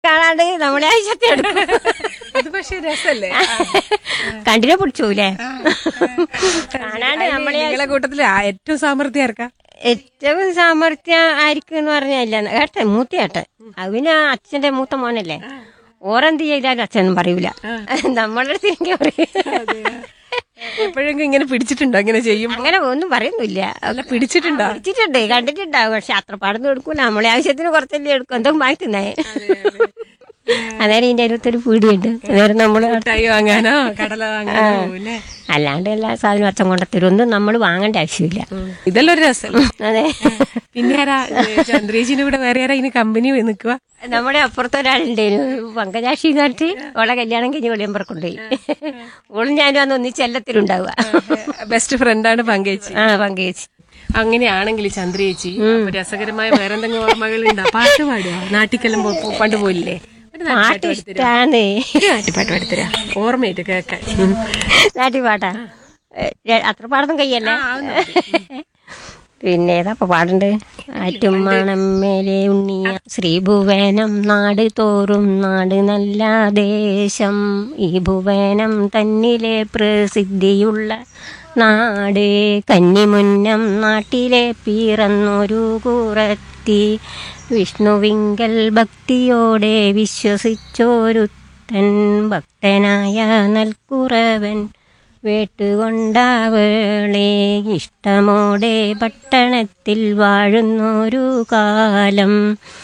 കാണാണ്ട് നമ്മളെ ആഴ്ചത്തെ അത് പക്ഷെ രസല്ലേ കണ്ടിനെ പിടിച്ചൂലേ കാണാണ്ട് നമ്മളെ നിങ്ങളെ കൂട്ടത്തില് ആ ഏറ്റവും സാമർത്ഥ്യം ആർക്കാ ഏറ്റവും സാമർത്ഥ്യം ആയിരിക്കും എന്ന് പറഞ്ഞല്ല ഏട്ടൻ മൂത്ത ഏട്ടൻ അവന് അച്ഛന്റെ മൂത്ത മോനല്ലേ ഓരെന്ത് ചെയ്താലും അച്ഛനും പറയൂല നമ്മളുടെ അടുത്ത് എനിക്ക് പറയും എപ്പോഴെങ്കിലും ഇങ്ങനെ പിടിച്ചിട്ടുണ്ടോ ഇങ്ങനെ ചെയ്യും അങ്ങനെ ഒന്നും പറയുന്നില്ല അല്ല പിടിച്ചിട്ടുണ്ടോ പിടിച്ചിട്ടുണ്ട് കണ്ടിട്ടുണ്ടാവും പക്ഷെ അത്ര പടന്ന് എടുക്കൂല നമ്മളെ ആവശ്യത്തിന് കുറച്ചല്ലേ എടുക്കും എന്തെങ്കിലും വാങ്ങി തിന്നേ അന്നേരം ഇതിന്റെ അടുത്തൊരു പീടിയുണ്ട് അന്നേരം നമ്മള് മിഠായി വാങ്ങാനോ കടല വാങ്ങാനോ പോവില്ലേ അല്ലാണ്ട് എല്ലാ സാധനവും അച്ഛൻ കൊണ്ടുത്തരും ഒന്നും നമ്മൾ വാങ്ങേണ്ട ആവശ്യമില്ല ഇതെല്ലാം ഒരു രസം അതെ പിന്നെ ആരാ ചന്ദ്രേച്ചിന്റെ ഇവിടെ വേറെ ആരാ ഇതിന് കമ്പനി നിൽക്കുക നമ്മുടെ അപ്പുറത്തെ ഒരാളുണ്ടായിരുന്നു പങ്കജാക്ഷി എന്നിട്ട് ഓളെ കല്യാണം കഴിഞ്ഞ് വെളിയമ്പറ കൊണ്ടുപോയി ഓളും ഞാനും അന്ന് ഒന്നിച്ച് എല്ലാത്തിലുണ്ടാവുക ബെസ്റ്റ് ഫ്രണ്ടാണ് പങ്കേച്ചി ആ പങ്കേച്ചി അങ്ങനെയാണെങ്കിൽ ചന്ദ്രേച്ചി അപ്പൊ രസകരമായ വേറെന്തെങ്കിലും ഓർമ്മകളുണ്ടോ പാട്ട് പാടുക നാട്ടിക്കെല്ലാം പോ- പണ്ട് പോയില്ലേ ഒരു പാട്ട് ഇഷ്ടാണ് ഒരു നാട്ടിപ്പാട്ട് പാടിത്തരാ ഓർമ്മയായിട്ട് കേൾക്കാൻ നാട്ടി പാട്ടാ ഏ, ര- അത്ര പാടൊന്നും കയ്യല്ല പിന്നെ ഏതാ പാടുണ്ട് ആറ്റുമണം മേലെ ഉണ്ണിയ ശ്രീഭുവനം നാട് തോറും നാട് നല്ല ദേശം ഈ ഭുവനം തന്നിലെ പ്രസിദ്ധിയുള്ള നാട് കന്നിമുന്നം നാട്ടിലെ പിറന്നൊരു കുറത്തി വിഷ്ണുവിങ്കൽ ഭക്തിയോടെ വിശ്വസിച്ചോരുത്തൻ ഭക്തനായ നൽകുറവൻ വേട്ടുകൊണ്ടവളെ ഇഷ്ടമോടെ പട്ടണത്തിൽ വാഴുന്നൊരു കാലം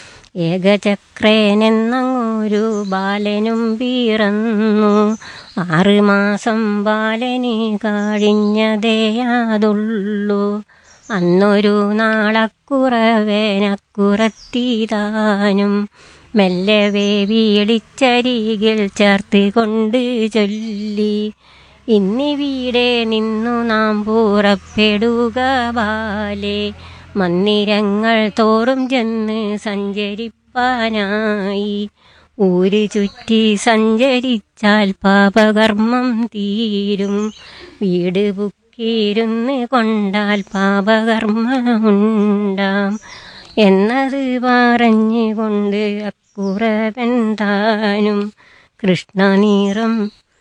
ഏകചക്രനെന്നൊരു ബാലനും പിറന്നു ആറുമാസം ബാലന് കഴിഞ്ഞതേയാതുള്ളൂ അന്നൊരു നാളക്കുറവേനക്കുറത്തിതാനും മെല്ലവേ വീളിച്ചരികിൽ ചേർത്ത് കൊണ്ട് ചൊല്ലി ഇന്നിവിടെ നിന്നു നാം പുറപ്പെടുക ബാലെ മന്ദിരങ്ങൾ തോറും ചെന്ന് സഞ്ചരിപ്പാനായി ഊര് ചുറ്റി സഞ്ചരിച്ചാൽ പാപകർമ്മം തീരും വീട് ബുക്കിരുന്ന് കൊണ്ടാൽ പാപകർമ്മമുണ്ടാം എന്നത് പറഞ്ഞുകൊണ്ട് അക്കുറവൻ താനും കൃഷ്ണനീറം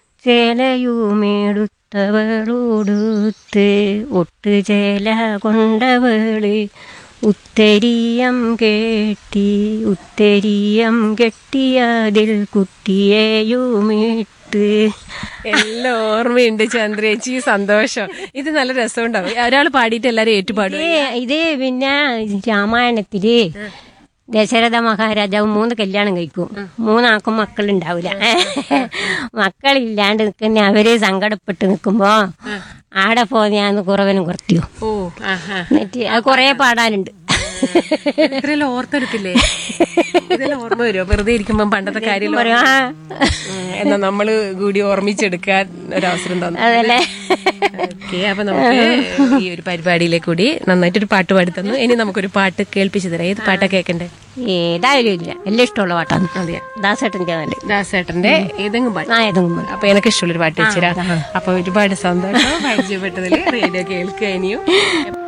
ചേലയുമെടുത്തവളോടുത്ത് ഒട്ടുചേല കൊണ്ടവള് ഉത്തരീയം കേട്ടി ഉത്തരീയം കെട്ടിയതിൽ കുട്ടിയെയുമിട്ട് എല്ലാം ഓർമ്മയുണ്ട് ചന്ദ്രേച്ചി സന്തോഷം ഇത് നല്ല രസമുണ്ടാവും ഒരാൾ പാടിയിട്ട് എല്ലാരും ഏറ്റുപാടും ഇത് ഇത് പിന്നെ രാമായണത്തില് ദശരഥ മഹാരാജാവ് മൂന്ന് കല്യാണം കഴിക്കും മൂന്നാൾക്കും മക്കളുണ്ടാവില്ല മക്കളില്ലാണ്ട് നിൽക്കുന്ന അവര് സങ്കടപ്പെട്ട് നിൽക്കുമ്പോ ആടെ പോന്നെയാന്ന് കുറവനും കുറത്തിയോ ഓ ആഹാ എന്നിട്ട് അത് കൊറേ പാടാനുണ്ട് ഇത്രയെല്ലാം ഓർത്തെടുക്കില്ലേ ഇതെല്ലാം ഓർമ്മ വരുമോ വെറുതെ ഇരിക്കുമ്പോ പണ്ടത്തെ കാര്യം പറയും, ആ. എന്നാ നമ്മള് കൂടി ഓർമ്മിച്ചെടുക്കാൻ ഒരവസരം തന്നു അതല്ലേ ഓക്കെ അപ്പൊ നമുക്ക് ഈ ഒരു പരിപാടിയിലേക്ക് കൂടി നന്നായിട്ടൊരു പാട്ട് പാടി തന്നു ഇനി നമുക്കൊരു പാട്ട് കേൾപ്പിച്ചു തരാം ഏത് പാട്ടാ കേൾക്കണ്ടേ ഏതായാലും ഇല്ല എല്ലാം ഇഷ്ടമുള്ള പാട്ടാണ് അതെയാ ദാസേട്ടൻ്റെ നല്ല ദാസേട്ടന്റെ ഏതെങ്കിലും പാട്ട് ആ ഏതെങ്കിലും അപ്പൊ എനിക്ക് ഇഷ്ടമുള്ളൊരു പാട്ട് വെച്ചുതരാം അപ്പൊ ഒരുപാട് സന്തോഷം പരിചയപ്പെട്ടതില് റേഡിയോ കേൾക്കുക ഇനിയും